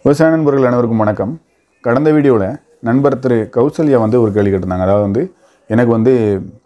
விவசாய நண்பர்கள் அனைவருக்கும் வணக்கம் கடந்த வீடியோவில் நண்பர் திரு கௌசல்யா வந்து ஒரு கேள்வி கேட்டிருந்தாங்க அதாவது வந்து எனக்கு வந்து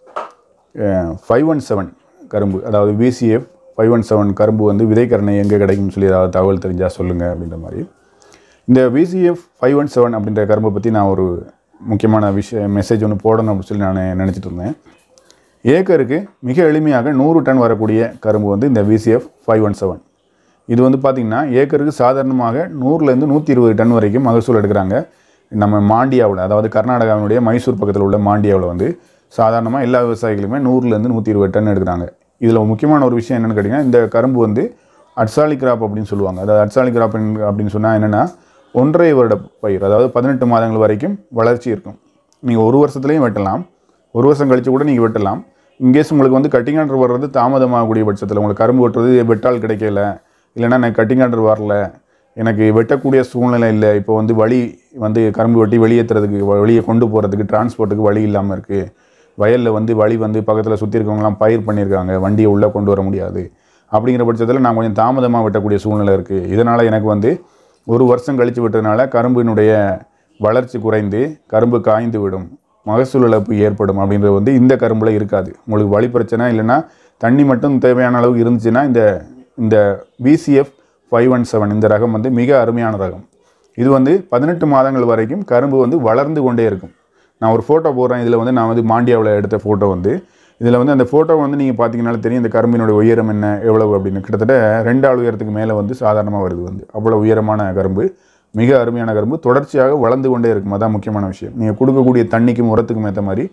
ஃபைவ் ஒன் செவன் கரும்பு அதாவது விசிஎஃப் ஃபைவ் ஒன் செவன் கரும்பு வந்து விதைக்கரணை எங்கே கிடைக்கும்னு சொல்லி ஏதாவது தகவல் தெரிஞ்சால் சொல்லுங்கள் அப்படின்ற மாதிரி இந்த விசிஎஃப் ஃபைவ் ஒன் செவன் அப்படின்ற கரும்பை பற்றி நான் ஒரு முக்கியமான விஷய மெசேஜ் ஒன்று போடணும் அப்படின்னு சொல்லி நான் நினச்சிட்டு இருந்தேன் ஏக்கருக்கு மிக எளிமையாக நூறு டன் வரக்கூடிய கரும்பு வந்து இந்த விசிஎஃப் ஃபைவ் ஒன் செவன் இது வந்து பார்த்திங்கன்னா ஏக்கருக்கு சாதாரணமாக நூறுலேருந்து நூற்றி இருபது டன் வரைக்கும் மகசூல் எடுக்கிறாங்க நம்ம மாண்டியாவில் அதாவது கர்நாடகாவினுடைய மைசூர் பக்கத்தில் உள்ள மாண்டியாவில் வந்து சாதாரணமாக எல்லா விவசாயிகளுமே நூறுலேருந்து நூற்றி இருபது டன் எடுக்கிறாங்க இதில் முக்கியமான ஒரு விஷயம் என்னென்னு கேட்டிங்கன்னா இந்த கரும்பு வந்து அட்சாலி கிராப் அப்படின்னு சொல்லுவாங்க அதாவது அட்சாலி கிராப் அப்படின்னு சொன்னால் என்னென்னா ஒன்றரை வருட பயிர் அதாவது பதினெட்டு மாதங்கள் வரைக்கும் வளர்ச்சி இருக்கும் நீங்கள் ஒரு வருஷத்துலேயும் வெட்டலாம் ஒரு வருஷம் கழித்து கூட நீங்கள் வெட்டலாம் இன்கேஸ் உங்களுக்கு வந்து கட்டிங் ஆர்டர் வர்றது தாமதமாகக்கூடிய பட்சத்தில் உங்களுக்கு கரும்பு வெட்டுறது வெட்டால் கிடைக்கல இல்லைன்னா எனக்கு கட்டிங் ஆர்டர் வரல எனக்கு வெட்டக்கூடிய சூழ்நிலை இல்லை இப்போ வந்து வழி வந்து கரும்பு வெட்டி வெளியேற்றுறதுக்கு வெளியே கொண்டு போகிறதுக்கு டிரான்ஸ்போர்ட்டுக்கு வழி இல்லாமல் இருக்குது வயலில் வந்து வழி வந்து பக்கத்தில் சுற்றி இருக்கவங்களாம் பயிர் பண்ணியிருக்காங்க வண்டியை உள்ளே கொண்டு வர முடியாது அப்படிங்கிற பட்சத்தில் நான் கொஞ்சம் தாமதமாக வெட்டக்கூடிய சூழ்நிலை இருக்குது இதனால் எனக்கு வந்து ஒரு வருஷம் கழித்து விட்டதுனால கரும்பினுடைய வளர்ச்சி குறைந்து கரும்பு காய்ந்து விடும் மகசூல் இழப்பு ஏற்படும் அப்படின்றது வந்து இந்த கரும்பில் இருக்காது உங்களுக்கு வழி பிரச்சனை இல்லைன்னா தண்ணி மட்டும் தேவையான அளவுக்கு இருந்துச்சுன்னா இந்த இந்த விசிஎஃப் ஃபைவ் ஒன் செவன் இந்த ரகம் வந்து மிக அருமையான ரகம் இது வந்து பதினெட்டு மாதங்கள் வரைக்கும் கரும்பு வந்து வளர்ந்து கொண்டே இருக்கும் நான் ஒரு ஃபோட்டோ போடுறேன் இதில் வந்து நான் வந்து மாண்டியாவில் எடுத்த ஃபோட்டோ வந்து இதில் வந்து அந்த ஃபோட்டோ வந்து நீங்கள் பார்த்தீங்கனாலும் தெரியும் இந்த கரும்பினுடைய உயரம் என்ன எவ்வளவு அப்படின்னு கிட்டத்தட்ட ரெண்டு ஆள் உயரத்துக்கு மேலே வந்து சாதாரணமாக வருது வந்து அவ்வளோ உயரமான கரும்பு மிக அருமையான கரும்பு தொடர்ச்சியாக வளர்ந்து கொண்டே இருக்கும் அதான் முக்கியமான விஷயம் நீங்கள் கொடுக்கக்கூடிய தண்ணிக்கும் உரத்துக்கும் ஏற்ற மாதிரி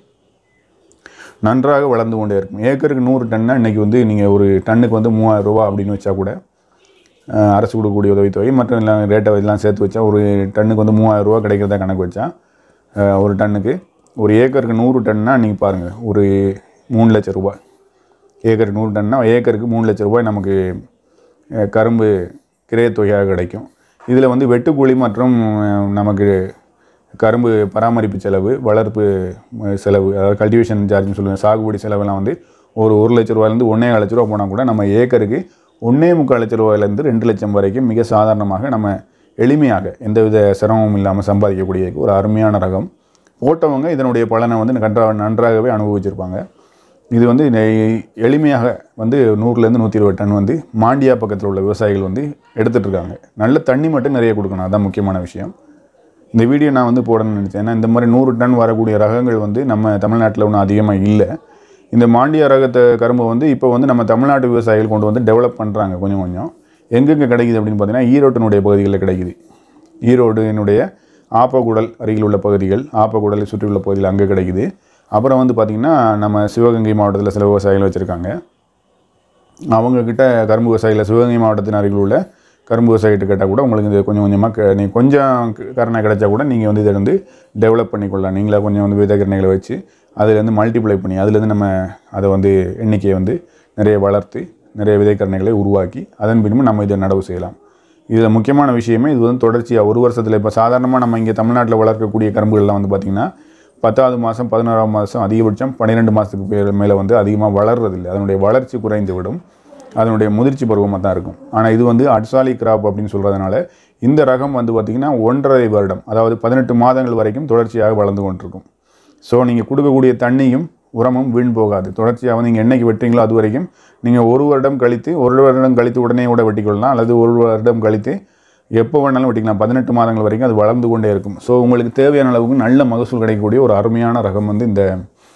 நன்றாக வளர்ந்து கொண்டே இருக்கும் ஏக்கருக்கு நூறு டன்னா இன்றைக்கி வந்து நீங்கள் ஒரு டன்னுக்கு வந்து மூவாயிரம் ரூபா அப்படின்னு வச்சா கூட அஹ், அரசு கொடுக்கக்கூடிய உதவித்தொகை மற்ற எல்லாம் ரேட்டை எல்லாம் சேர்த்து வச்சா ஒரு டன்னுக்கு வந்து மூவாயிரம் ரூபா கிடைக்கிறதா கணக்கு வச்சா அஹ், ஒரு டன்னுக்கு ஒரு ஏக்கருக்கு நூறு டன்னா நீங்கள் பாருங்கள் ஒரு மூணு லட்சம் ரூபாய் ஏக்கருக்கு நூறு டன்னா ஏக்கருக்கு மூணு லட்சம் ரூபாய் நமக்கு அஹ், கரும்பு கிரயத்தொகையாக கிடைக்கும் இதில் வந்து வெட்டுக்கூலி மற்றும் அஹ், நமக்கு கரும்பு பராமரிப்பு செலவு வளர்ப்பு அஹ், செலவு அதாவது கல்டிவேஷன் சார்ஜ்னு சொல்லுவேன் சாகுபடி செலவெல்லாம் வந்து ஒரு ஒரு லட்ச ரூபாயிலேருந்து ஒன்றே லட்ச ரூபா போனால் கூட நம்ம ஏக்கருக்கு ஒன்றே முக்கால் லட்ச ரூபாயிலேருந்து ரெண்டு லட்சம் வரைக்கும் மிக சாதாரணமாக நம்ம எளிமையாக எந்தவித சிரமமும் இல்லாமல் சம்பாதிக்கக்கூடிய ஒரு அருமையான ரகம் போட்டவங்க இதனுடைய பலனை வந்து நன்றா நன்றாகவே அனுபவிச்சிருப்பாங்க இது வந்து நெ- எளிமையாக வந்து நூறுலேருந்து நூற்றி இருபது டன் வந்து மாண்டியா பக்கத்தில் உள்ள விவசாயிகள் வந்து எடுத்துகிட்டு இருக்காங்க நல்ல தண்ணி மட்டும் நிறைய கொடுக்கணும் அதான் முக்கியமான விஷயம் இந்த வீடியோ நான் வந்து போடணும்னு நினச்சேன் ஏன்னா இந்த மாதிரி நூறு டன் வரக்கூடிய ரகங்கள் வந்து நம்ம தமிழ்நாட்டில் ஒன்றும் அதிகமாக இல்லை இந்த மாண்டியா ரகத்தை கரும்பு வந்து இப்போ வந்து நம்ம தமிழ்நாட்டு விவசாயிகள் கொண்டு வந்து டெவலப் பண்ணுறாங்க கொஞ்சம் கொஞ்சம் எங்கெங்கே கிடைக்குது அப்படின்னு பார்த்தீங்கன்னா ஈரோட்டினுடைய பகுதிகளில் கிடைக்குது ஈரோடுனுடைய ஆப்பகுடல் அருகில் உள்ள பகுதிகள் ஆப்பகுடலை சுற்றியுள்ள பகுதிகள் அங்கே கிடைக்குது அப்புறம் வந்து பார்த்திங்கன்னா நம்ம சிவகங்கை மாவட்டத்தில் சில விவசாயிகள் வச்சுருக்காங்க அவங்கக்கிட்ட கரும்பு விவசாயிகள் சிவகங்கை மாவட்டத்தின் அருகில் உள்ள கரும்பு விவசாயிகிட்ட கேட்டால் கூட உங்களுக்கு இது கொஞ்சம் கொஞ்சமாக நீங்கள் கொஞ்சம் கரணை கிடைச்சா கூட நீங்கள் வந்து இதை வந்து டெவலப் பண்ணிக்கொள்ளலாம் நீங்களா கொஞ்சம் வந்து விதைக்கரணைகளை வச்சு அதுலேருந்து மல்டிப்ளை பண்ணி அதுலேருந்து நம்ம அதை வந்து எண்ணிக்கையை வந்து நிறைய வளர்த்து நிறைய விதைக்கரணைகளை உருவாக்கி அதன் பின்பு நம்ம இதை நடவு செய்யலாம் இதில் முக்கியமான விஷயமே இது வந்து தொடர்ச்சியாக ஒரு வருஷத்தில் இப்போ சாதாரணமாக நம்ம இங்கே தமிழ்நாட்டில் வளர்க்கக்கூடிய கரும்புகள்லாம் வந்து பார்த்திங்கன்னா பத்தாவது மாதம் பதினோராம் மாதம் அதிகபட்சம் பன்னிரெண்டு மாதத்துக்கு பேர் மேலே வந்து அதிகமாக வளர்றதில்லை அதனுடைய வளர்ச்சி குறைந்து விடும் அதனுடைய முதிர்ச்சி பருவமாக தான் இருக்கும் ஆனால் இது வந்து அட்சாலி கிராப் அப்படின்னு சொல்கிறதுனால இந்த ரகம் வந்து பார்த்திங்கன்னா ஒன்றரை வருடம் அதாவது பதினெட்டு மாதங்கள் வரைக்கும் தொடர்ச்சியாக வளர்ந்து கொண்டிருக்கும் ஸோ நீங்கள் கொடுக்கக்கூடிய தண்ணியும் உரமும் வீண் போகாது தொடர்ச்சியாக வந்து நீங்கள் என்னைக்கு வெட்டுறீங்களோ அது வரைக்கும் நீங்கள் ஒரு வருடம் கழித்து ஒரு வருடம் கழித்து உடனே கூட வெட்டிக்கொள்ளலாம் அல்லது ஒரு வருடம் கழித்து எப்போ வேணாலும் வெட்டிக்கலாம் பதினெட்டு மாதங்கள் வரைக்கும் அது வளர்ந்து கொண்டே இருக்கும் ஸோ உங்களுக்கு தேவையான அளவுக்கு நல்ல மகசூல் கிடைக்கக்கூடிய ஒரு அருமையான ரகம் வந்து இந்த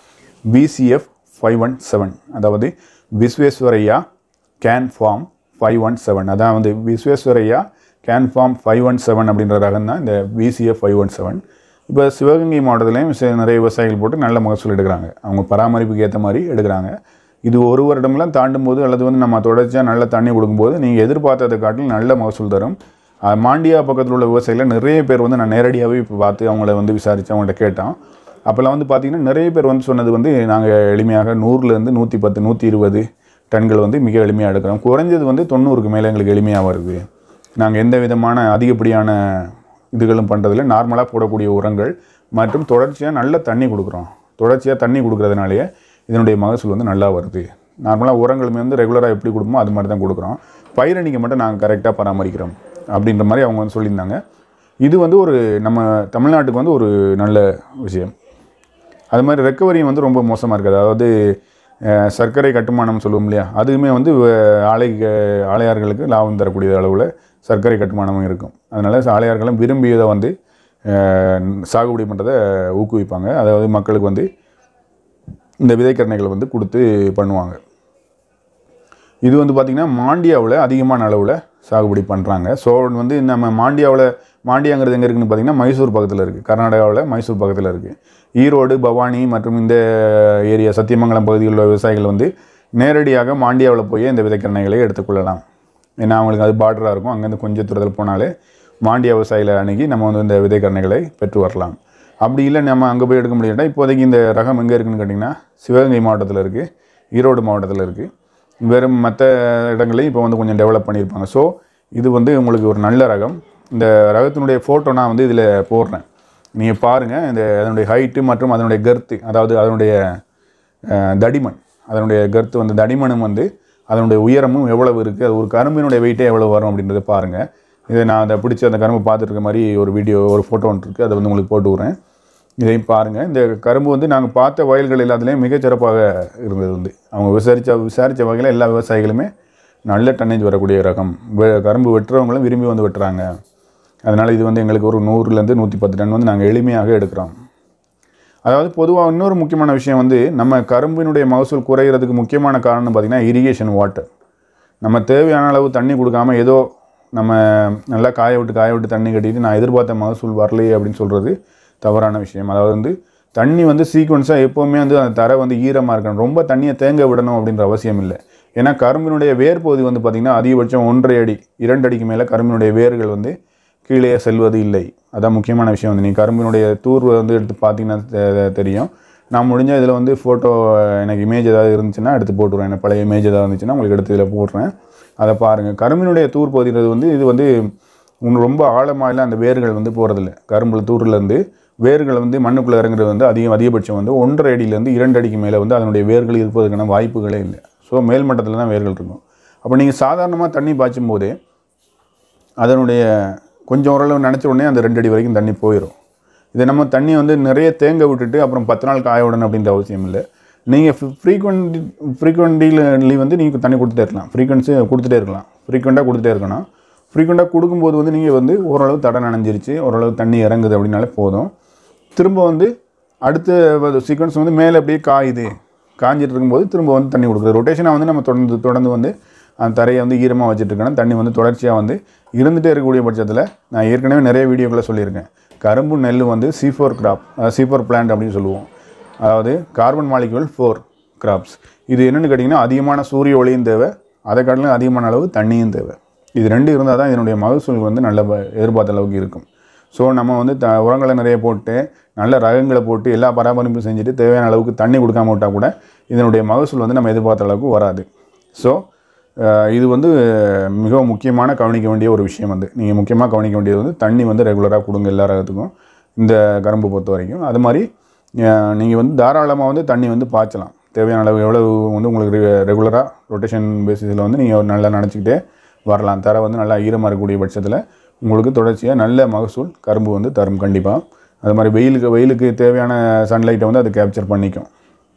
பிசிஎஃப் ஃபைவ் ஒன் செவன் அதாவது Visvesvaraya cane farm five one seven அதான் வந்து Visvesvaraya cane farm five one seven அப்படின்ற ரகம் தான் இந்த பிசிஎஃப் ஃபைவ் ஒன் செவன் இப்போ சிவகங்கை மாவட்டத்துலேயும் சி- நிறைய விவசாயிகள் போட்டு நல்ல மகசூல் எடுக்கிறாங்க அவங்க பராமரிப்புக்கு ஏற்ற மாதிரி எடுக்கிறாங்க இது ஒரு வருடம்லாம் தாண்டும் போது அல்லது வந்து நம்ம தொடர்ச்சியாக நல்ல தண்ணி கொடுக்கும்போது நீங்கள் எதிர்பார்த்ததை காட்டிலும் நல்ல மகசூல் தரும் அஹ் மாண்டியா பக்கத்தில் உள்ள விவசாயிகள் நிறைய பேர் வந்து நான் நேரடியாகவே இப்போ பார்த்து அவங்கள வந்து விசாரித்து அவங்கள்ட்ட கேட்டோம் அப்போல்லாம் வந்து பார்த்திங்கன்னா நிறைய பேர் வந்து சொன்னது வந்து நாங்கள் எளிமையாக நூறுலேருந்து நூற்றி பத்து நூற்றி இருபது டன்கள் வந்து மிக எளிமையாக எடுக்கிறோம் குறைஞ்சது வந்து தொண்ணூறுக்கு மேலே எங்களுக்கு எளிமையாக வருது நாங்கள் எந்த விதமான அதிகப்படியான இதுகளும் பண்ணுறதில்ல நார்மலாக போடக்கூடிய உரங்கள் மற்றும் தொடர்ச்சியாக நல்ல தண்ணி கொடுக்குறோம் தொடர்ச்சியாக தண்ணி கொடுக்குறதுனாலேயே இதனுடைய மகசூல் வந்து நல்லா வருது நார்மலாக உரங்களுமே வந்து ரெகுலராக எப்படி கொடுப்போமோ அது மாதிரி தான் கொடுக்குறோம் பயிரணிக்கு மட்டும் நாங்கள் கரெக்டாக பராமரிக்கிறோம் அப்படின்ற மாதிரி அவங்க வந்து சொல்லியிருந்தாங்க இது வந்து ஒரு நம்ம தமிழ்நாட்டுக்கு வந்து ஒரு நல்ல விஷயம் அது மாதிரி ரெக்கவரியும் வந்து ரொம்ப மோசமாக இருக்குது அதாவது அஹ், சர்க்கரை கட்டுமானம் சொல்லுவோம் இல்லையா அதுவுமே வந்து வ- ஆலை ஆலையார்களுக்கு லாபம் தரக்கூடிய அளவில் சர்க்கரை கட்டுமானமும் இருக்கும் அதனால் ஆலையார்களும் விரும்பி இதை வந்து அஹ், சாகுபடி பண்ணுறதை ஊக்குவிப்பாங்க அதாவது மக்களுக்கு வந்து இந்த விதைக்கரணைகளை வந்து கொடுத்து பண்ணுவாங்க இது வந்து பார்த்திங்கன்னா மாண்டியாவில் அதிகமான அளவில் சாகுபடி பண்ணுறாங்க ஸோ வந்து நம்ம மாண்டியாவில் மாண்டியாங்கிறது எங்கே இருக்குன்னு பார்த்தீங்கன்னா மைசூர் பக்கத்தில் இருக்குது கர்நாடகாவில் மைசூர் பக்கத்தில் இருக்குது ஈரோடு பவானி மற்றும் இந்த ஏரியா சத்தியமங்கலம் பகுதியில் உள்ள விவசாயிகள் வந்து நேரடியாக மாண்டியாவில் போய் இந்த விதைக்கரணைகளை எடுத்துக்கொள்ளலாம் ஏன்னா அவங்களுக்கு அது பார்டராக இருக்கும் அங்கேருந்து கொஞ்சம் தூரத்தில் போனாலே மாண்டியா விவசாயிகளை அணுகி நம்ம வந்து இந்த விதைக்கரணைகளை பெற்று வரலாம் அப்படி இல்லை நம்ம அங்கே போய் எடுக்க முடியாட்டா இப்போதைக்கு இந்த ரகம் எங்கே இருக்குன்னு கேட்டிங்கன்னா சிவகங்கை மாவட்டத்தில் இருக்குது ஈரோடு மாவட்டத்தில் இருக்குது வெறும் மற்ற இடங்களையும் இப்போ வந்து கொஞ்சம் டெவலப் பண்ணியிருப்பாங்க ஸோ இது வந்து உங்களுக்கு ஒரு நல்ல ரகம் இந்த ரகத்தினுடைய ஃபோட்டோ நான் வந்து இதில் போடுறேன் நீங்கள் பாருங்கள் இந்த அதனுடைய ஹைட்டு மற்றும் அதனுடைய கர்த்து அதாவது அதனுடைய அஹ், தடிமன் அதனுடைய கர்த்து வந்து தடிமனும் வந்து அதனுடைய உயரமும் எவ்வளவு இருக்குது அது ஒரு கரும்பினுடைய வெயிட்டே எவ்வளவு வரும் அப்படின்றத பாருங்கள் இதை நான் அதை பிடிச்சி அந்த கரும்பு பார்த்துட்டு இருக்க மாதிரி ஒரு வீடியோ ஒரு ஃபோட்டோ ஒன்று இருக்குது அதை வந்து உங்களுக்கு போட்டு விட்றேன் இதையும் பாருங்கள் இந்த கரும்பு வந்து நாங்கள் பார்த்த வயல்கள் எல்லாத்துலேயும் மிகச்சிறப்பாக இருந்தது வந்து அவங்க விசாரித்த விசாரித்த வகையில் எல்லா விவசாயிகளுமே நல்ல டன்னேஜ் வரக்கூடிய ரகம் வெ- கரும்பு வெட்டுறவங்களும் விரும்பி வந்து வெட்டுறாங்க அதனால் இது வந்து எங்களுக்கு ஒரு நூறுலேருந்து நூற்றி பத்து டன் வந்து நாங்கள் எளிமையாக எடுக்கிறோம் அதாவது பொதுவாக இன்னொரு முக்கியமான விஷயம் வந்து நம்ம கரும்பினுடைய மகசூல் குறையிறதுக்கு முக்கியமான காரணம் பார்த்திங்கன்னா இரிகேஷன் வாட்டர் நம்ம தேவையான அளவு தண்ணி கொடுக்காம ஏதோ நம்ம நல்லா காய விட்டு காய விட்டு தண்ணி கட்டிட்டு நான் எதிர்பார்த்த மகசூல் வரலையே அப்படின்னு சொல்கிறது தவறான விஷயம் அதாவது வந்து தண்ணி வந்து சீக்வன்ஸாக எப்போவுமே வந்து அந்த தரை வந்து ஈரமாக இருக்கணும் ரொம்ப தண்ணியை தேங்க விடணும் அப்படின்ற அவசியம் இல்லை ஏன்னா கரும்பினுடைய வேர் பகுதி வந்து பார்த்திங்கன்னா அதிகபட்சம் ஒன்றரை அடி இரண்டு அடிக்கு மேலே கரும்பினுடைய வேர்கள் வந்து கீழே செல்வது இல்லை அதான் முக்கியமான விஷயம் வந்து நீங்கள் கரும்பினுடைய தூர்வை வந்து எடுத்து பார்த்தீங்கன்னா தெ- தெரியும் நான் முடிஞ்ச இதில் வந்து ஃபோட்டோ எனக்கு இமேஜ் ஏதாவது இருந்துச்சுன்னா எடுத்து போட்டுருவேன் எனக்கு பழைய இமேஜ் ஏதாவது இருந்துச்சுன்னா உங்களுக்கு எடுத்து இதில் போடுறேன் அதை பாருங்கள் கரும்பினுடைய தூர் பகுதின்றது வந்து இது வந்து இன்னும் ரொம்ப ஆழமாக அந்த வேர்கள் வந்து போகிறதில்ல கரும்புல தூர்லேருந்து வேர்கள் வந்து மண்ணுக்குள்ளே இறங்குறது வந்து அதிகம் அதிகபட்சம் வந்து ஒன்றரை அடியிலேருந்து இரண்டு அடிக்கு மேலே வந்து அதனுடைய வேர்கள் இருப்பதற்கான வாய்ப்புகளே இல்லை ஸோ மேல் மட்டத்தில் தான் வேர்கள் இருக்கும் அப்போ நீங்கள் சாதாரணமாக தண்ணி பாய்ச்சும் போதே அதனுடைய கொஞ்சம் ஓரளவு நினச்ச உடனே அந்த ரெண்டு அடி வரைக்கும் தண்ணி போயிடும் இதை நம்ம தண்ணி வந்து நிறைய தேங்க விட்டுட்டு அப்புறம் பத்து நாள் காய விடணும் அப்படின்ற அவசியம் இல்லை நீங்கள் ஃப்ரீக்வெண்டி ஃப்ரீக்வெண்டிலி வந்து நீங்கள் தண்ணி கொடுத்துட்டே இருக்கலாம் ஃப்ரீக்வன்சி கொடுத்துட்டே இருக்கலாம் ஃப்ரீக்வெண்ட்டாக கொடுத்துட்டே இருக்கணும் ஃப்ரீக்வெண்ட்டாக கொடுக்கும்போது வந்து நீங்கள் வந்து ஓரளவு தடை நனைஞ்சிருச்சு ஓரளவு தண்ணி இறங்குது அப்படின்னாலே போதும் திரும்ப வந்து அடுத்த சீக்வன்ஸ் வந்து மேலே அப்படியே காயுது காஞ்சிட்டு இருக்கும்போது திரும்ப வந்து தண்ணி கொடுக்குறது ரொட்டேஷனாக வந்து நம்ம தொடர்ந்து தொடர்ந்து வந்து அந்த தரையை வந்து ஈரமாக வச்சுட்டு இருக்கணும் தண்ணி வந்து தொடர்ச்சியாக வந்து இருந்துகிட்டே இருக்கக்கூடிய பட்சத்தில் நான் ஏற்கனவே நிறைய வீடியோக்களை சொல்லியிருக்கேன் கரும்பு நெல் வந்து C four crop C four plant அப்படின்னு சொல்லுவோம் அதாவது கார்பன் மாலிக்யூல் ஃபோர் கிராப்ஸ் இது என்னென்னு கேட்டிங்கன்னா அதிகமான சூரிய ஒளியும் தேவை அதை காட்டிலும் அதிகமான அளவு தண்ணியும் தேவை இது ரெண்டு இருந்தால் தான் இதனுடைய மகசூல் வந்து நல்ல ப- எதிர்பார்த்த அளவுக்கு இருக்கும் ஸோ நம்ம வந்து த உரங்களை நிறைய போட்டு நல்ல ரகங்களை போட்டு எல்லா பராமரிப்பும் செஞ்சுட்டு தேவையான அளவுக்கு தண்ணி கொடுக்காம விட்டால் கூட இதனுடைய மகசூல் வந்து நம்ம எதிர்பார்த்த அளவுக்கு வராது ஸோ இது வந்து மிகவும் முக்கியமான கவனிக்க வேண்டிய ஒரு விஷயம் வந்து நீங்கள் முக்கியமாக கவனிக்க வேண்டியது வந்து தண்ணி வந்து ரெகுலராக கொடுங்க எல்லா ரகத்துக்கும் இந்த கரும்பு பொறுத்த வரைக்கும் அது மாதிரி நீங்கள் வந்து தாராளமாக வந்து தண்ணி வந்து பாய்ச்சலாம் தேவையான அளவு எவ்வளவு வந்து உங்களுக்கு ரெகுலராக ரொட்டேஷன் பேசிஸில் வந்து நீங்கள் நல்லா நினச்சிக்கிட்டே வரலாம் தரை வந்து நல்லா ஈரமாக இருக்கக்கூடிய பட்சத்தில் உங்களுக்கு தொடர்ச்சியாக நல்ல மகசூல் கரும்பு வந்து தரும் கண்டிப்பாக அது மாதிரி வெயிலுக்கு வெயிலுக்கு தேவையான சன்லைட்டை வந்து அது கேப்சர் பண்ணிக்கும்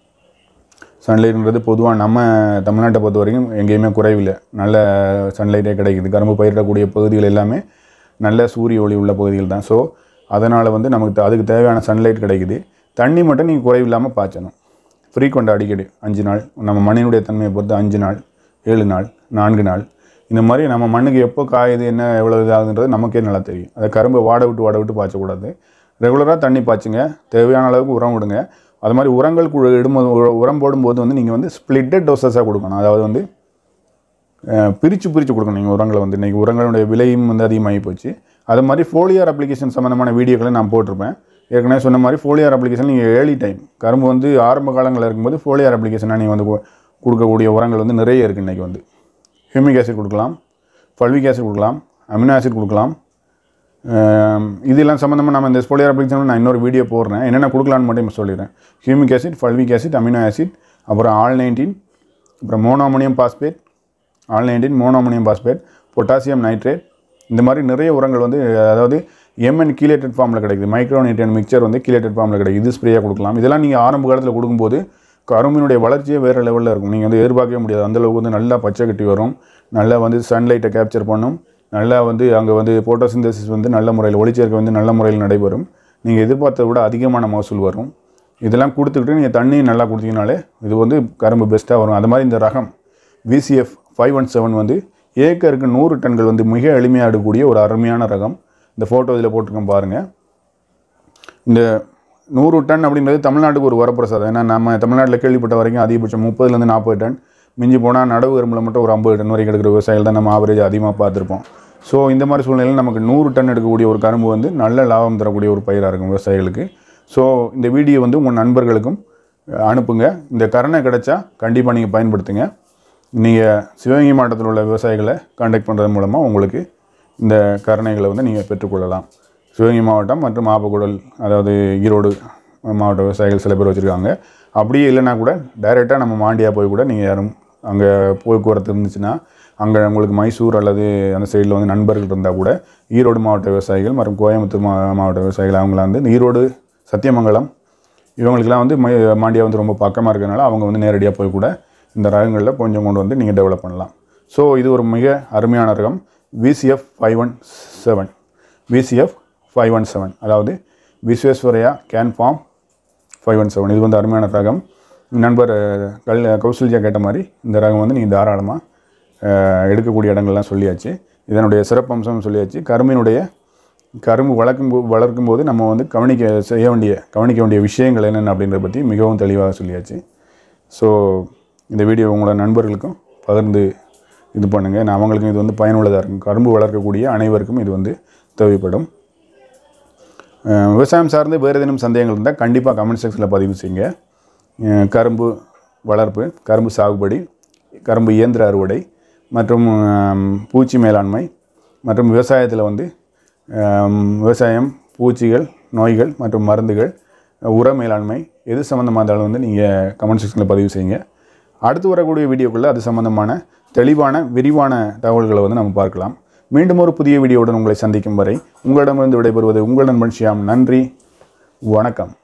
சன்லைட்ன்றது பொதுவாக நம்ம தமிழ்நாட்டை பொறுத்த வரைக்கும் எங்கேயுமே குறைவில்லை நல்ல சன்லைட்டே கிடைக்குது கரும்பு பயிரிடக்கூடிய பகுதிகள் எல்லாமே நல்ல சூரிய ஒளி உள்ள பகுதிகள் தான் ஸோ அதனால் வந்து நமக்கு த- அதுக்கு தேவையான சன்லைட் கிடைக்குது தண்ணி மட்டும் நீங்கள் குறைவில்லாமல் பாய்ச்சணும் ஃப்ரீக்வெண்ட் அடிக்கடி அஞ்சு நாள் நம்ம மண்ணினுடைய தன்மையை பொறுத்து அஞ்சு நாள் ஏழு நாள் நான்கு நாள் இந்த மாதிரி நம்ம மண்ணுக்கு எப்போ காயுது என்ன எவ்வளோ இதாகுதுன்றது நமக்கே நல்லா தெரியும் அதை கரும்பை வாட விட்டு வாட விட்டு பாய்ச்சக்கூடாது ரெகுலராக தண்ணி பாய்ச்சுங்க தேவையான அளவுக்கு உரம் விடுங்க அது மாதிரி உரங்கள் கு- இடும்போது உர- உரம் போடும்போது வந்து நீங்கள் வந்து ஸ்ப்ளிட்டட் டோசஸாக கொடுக்கணும் அதாவது வந்து அஹ், பிரித்து பிரித்து கொடுக்கணும் நீங்கள் உரங்களை வந்து இன்றைக்கி உரங்களுடைய விலையும் வந்து அதிகமாகி போச்சு அது மாதிரி ஃபோலியார் அப்ளிகேஷன் சம்மந்தமான வீடியோக்களை நான் போட்டிருப்பேன் ஏற்கனவே சொன்ன மாதிரி ஃபோலியார் அப்ளிகேஷன் நீங்கள் ஏர்லி டைம் கரும்பு வந்து ஆரம்ப காலங்களில் இருக்கும்போது ஃபோலியார் அப்ளிகேஷனாக நீங்கள் வந்து கு- கொடுக்கக்கூடிய உரங்கள் வந்து நிறைய இருக்குது இன்றைக்கி வந்து ஹியூமிக் ஆசிட் கொடுக்கலாம் ஃபல்விக் ஆசிட் கொடுக்கலாம் அமினோ ஆசிட் கொடுக்கலாம் ஆம், இதெல்லாம் சம்மந்தமாக நம்ம இந்த ஸ்போலியர் அப்ளிகேஷன் நான் இன்னொரு வீடியோ போடுறேன் என்னென்ன கொடுக்கலான்னு மட்டும் இப்ப சொல்லிடுறேன் humic acid fulvic acid amino acid அப்புறம் ஆல் நைன்டீன் அப்புறம் monoammonium phosphate all nineteen monoammonium phosphate potassium nitrate இந்த மாதிரி நிறைய உரங்கள் வந்து அதாவது எம்என் கீலேட்டட் ஃபார்மில் கிடைக்குது மைக்ரோ நியூட்ரியன் மிக்சர் வந்து கீலேட்டட் ஃபார்மில் கிடைக்குது இது ஸ்ப்ரேயாக கொடுக்கலாம் இதெல்லாம் நீங்கள் ஆரம்ப காலத்தில் கொடுக்கும்போது கரும்பினுடைய வளர்ச்சியே வேறு லெவலில் இருக்கும் நீங்கள் வந்து எதிர்பார்க்கவே முடியாது அந்த அளவுக்கு வந்து நல்லா பச்சை கட்டி வரும் நல்லா வந்து சன்லைட்டை கேப்சர் பண்ணும் நல்லா வந்து அங்கே வந்து போட்டோசிந்தசிஸ் வந்து நல்ல முறையில் ஒளிச்சேர்க்கை வந்து நல்ல முறையில் நடைபெறும் நீங்கள் எதிர்பார்த்ததை விட அதிகமான மகசூல் வரும் இதெல்லாம் கொடுத்துக்கிட்டு நீங்கள் தண்ணி நல்லா கொடுத்தீங்கனாலே இது வந்து கரும்பு பெஸ்ட்டாக வரும் அது மாதிரி இந்த ரகம் விசிஎஃப் ஃபைவ் ஒன் செவன் வந்து ஏக்கருக்கு நூறு டன்கள் வந்து மிக எளிமையாக எடுக்கக்கூடிய ஒரு அருமையான ரகம் இந்த ஃபோட்டோ இதில் போட்டிருக்கோம் பாருங்கள் இந்த நூறு டன் அப்படின்றது தமிழ்நாட்டுக்கு ஒரு வரப்பிரசாதம் ஏன்னா நம்ம தமிழ்நாட்டில் கேள்விப்பட்ட வரைக்கும் அதிகபட்சம் முப்பதுலேருந்து நாற்பது டன் மிஞ்சி போனால் நடவு எறும்பில் மட்டும் ஒரு ஐம்பது டன் வரைக்கும் எடுக்கிற விவசாயிகள் தான் நம்ம ஆவரேஜ் அதிகமாக பார்த்துருப்போம் ஸோ இந்த மாதிரி சூழ்நிலையில் நமக்கு நூறு டன் எடுக்கக்கூடிய ஒரு கரும்பு வந்து நல்ல லாபம் தரக்கூடிய ஒரு பயிராக இருக்கும் விவசாயிகளுக்கு ஸோ இந்த வீடியோ வந்து உங்கள் நண்பர்களுக்கும் அஹ், அனுப்புங்க இந்த கரணை கிடைச்சா கண்டிப்பாக நீங்கள் பயன்படுத்துங்க நீங்கள் சிவகங்கை மாவட்டத்தில் உள்ள விவசாயிகளை காண்டாக்ட் பண்ணுறது மூலமாக உங்களுக்கு இந்த கருணைகளை வந்து நீங்கள் பெற்றுக்கொள்ளலாம் சிவகங்கை மாவட்டம் மற்றும் ஆப்பக்குடல் அதாவது ஈரோடு மாவட்ட விவசாயிகள் சில பேர் வச்சுருக்காங்க அப்படியே இல்லைன்னா கூட டைரெக்டாக நம்ம மாண்டியா போய் கூட நீங்கள் யாரும் அங்கே போக்குவரத்து இருந்துச்சுன்னா அங்கே உங்களுக்கு மைசூர் அல்லது அந்த சைடில் வந்து நண்பர்கள் இருந்தால் கூட ஈரோடு மாவட்ட விவசாயிகள் மற்றும் கோயம்புத்தூர் மா மாவட்ட விவசாயிகள் அவங்களாம் வந்து இந்த ஈரோடு சத்தியமங்கலம் இவங்களுக்கெல்லாம் வந்து மை மாண்டியா வந்து ரொம்ப பக்கமாக இருக்கிறதுனால அவங்க வந்து நேரடியாக போய் கூட இந்த ரகங்களில் கொஞ்சம் கொண்டு வந்து நீங்கள் டெவலப் பண்ணலாம் ஸோ இது ஒரு மிக அருமையான ரகம் VCF five one seven VCF five one seven அதாவது Visvesvaraya cane farm five one seven இது வந்து அருமையான ரகம் நண்பர் அஹ், கல் கௌசல்யா கேட்ட மாதிரி இந்த ரகம் வந்து நீங்கள் தாராளமாக அஹ், எடுக்கக்கூடிய இடங்கள்லாம் சொல்லியாச்சு இதனுடைய சிறப்பம்சம் சொல்லியாச்சு கரும்பினுடைய கரும்பு வளர்க்கும் போ வளர்க்கும் போது நம்ம வந்து கவனிக்க செய்ய வேண்டிய கவனிக்க வேண்டிய விஷயங்கள் என்னென்ன அப்படின்றத பற்றி மிகவும் தெளிவாக சொல்லியாச்சு ஸோ இந்த வீடியோ உங்களோட நண்பர்களுக்கும் பகிர்ந்து இது பண்ணுங்கள் நான் அவங்களுக்கும் இது வந்து பயனுள்ளதாக இருக்கும் கரும்பு வளர்க்கக்கூடிய அனைவருக்கும் இது வந்து தேவைப்படும் அஹ் விவசாயம் சார்ந்து வேறு ஏதேனும் சந்தேகங்கள் இருந்தால் கண்டிப்பாக கமெண்ட் செக்ஷனில் பதிவு செய்யுங்க அஹ் கரும்பு வளர்ப்பு கரும்பு சாகுபடி கரும்பு இயந்திர அறுவடை மற்றும் அஹ், பூச்சி மேலாண்மை மற்றும் விவசாயத்தில் வந்து அஹ், விவசாயம் பூச்சிகள் நோய்கள் மற்றும் மருந்துகள் உர மேலாண்மை எது சம்மந்தமாக இருந்தாலும் வந்து நீங்கள் கமெண்ட் செக்ஷனில் பதிவு செய்யுங்க அடுத்து வரக்கூடிய வீடியோக்குள்ளே அது சம்பந்தமான தெளிவான விரிவான தகவல்களை வந்து நம்ம பார்க்கலாம் மீண்டும் ஒரு புதிய வீடியோவுடன் உங்களை சந்திக்கும் வரை உங்களிடமிருந்து விடைபெறுவது உங்கள் நண்பன் ஷியாம் நன்றி வணக்கம்